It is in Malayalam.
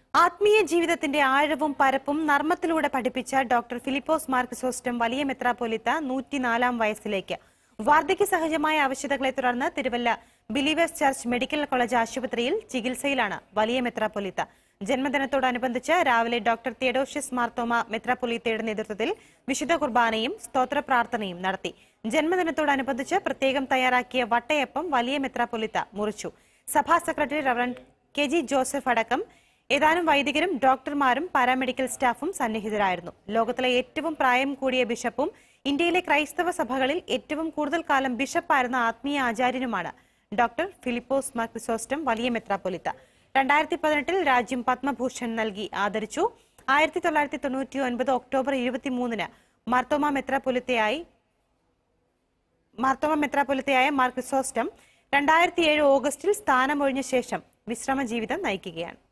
ആത്മീയ ജീവിതത്തിന്റെ ആഴവും പരപ്പും നർമ്മത്തിലൂടെ പഠിപ്പിച്ച ഡോക്ടർ ഫിലിപ്പോസ് മാർ ക്രിസോസ്റ്റം വലിയ മെത്രാപ്പൊലിത്ത നൂറ്റിനാലാം വയസ്സിലേക്ക് വാർദ്ധക്യ സഹജമായ ആവശ്യതകളെ തുടർന്ന് Thiruvalla Believers Church Medical College ആശുപത്രിയിൽ ചികിത്സയിലാണ് വലിയ മെത്രാപ്പൊലിത്ത ജന്മദിനത്തോടനുബന്ധിച്ച് രാവിലെ ഡോക്ടർ തിയഡോഷ്യസ് മാർത്തോമ മെത്രാപ്പൊലിത്തയുടെ നേതൃത്വത്തിൽ വിശുദ്ധ കുർബാനയും സ്തോത്ര പ്രാർത്ഥനയും നടത്തി ജന്മദിനത്തോടനുബന്ധിച്ച് പ്രത്യേകം തയ്യാറാക്കിയ വട്ടയപ്പം വലിയ മെത്രാപ്പൊലിത്ത മുറിച്ചു സഭാ secretary reverend K G Joseph അടക്കം ഏതാനും വൈദികരും ഡോക്ടർമാരും പാരാമെഡിക്കൽ സ്റ്റാഫും സന്നിഹിതരായിരുന്നു ലോകത്തിലെ ഏറ്റവും പ്രായം കൂടിയ ബിഷപ്പും ഇന്ത്യയിലെ ക്രൈസ്തവ സഭകളിൽ ഏറ്റവും കൂടുതൽ കാലം ബിഷപ്പായിരുന്ന ആത്മീയ ആചാര്യനുമാണ് ഡോക്ടർ ഫിലിപ്പോസ് മാർ ക്രിസോസ്റ്റം വലിയ മെത്രാപ്പൊലിത്ത രണ്ടായിരത്തി പതിനെട്ടിൽ രാജ്യം പത്മഭൂഷൺ നൽകി ആദരിച്ചു ആയിരത്തി തൊള്ളായിരത്തി തൊണ്ണൂറ്റി ഒൻപത് ഒക്ടോബർ ഇരുപത്തിമൂന്നിന് മാർത്തോമ മെത്രാപ്പൊലിത്തയായി മാർത്തോമ മെത്രാപ്പൊലിത്തയായ മാർ ക്രിസോസ്റ്റം രണ്ടായിരത്തി ഏഴ് ഓഗസ്റ്റിൽ സ്ഥാനമൊഴിഞ്ഞ ശേഷം വിശ്രമ ജീവിതം നയിക്കുകയാണ്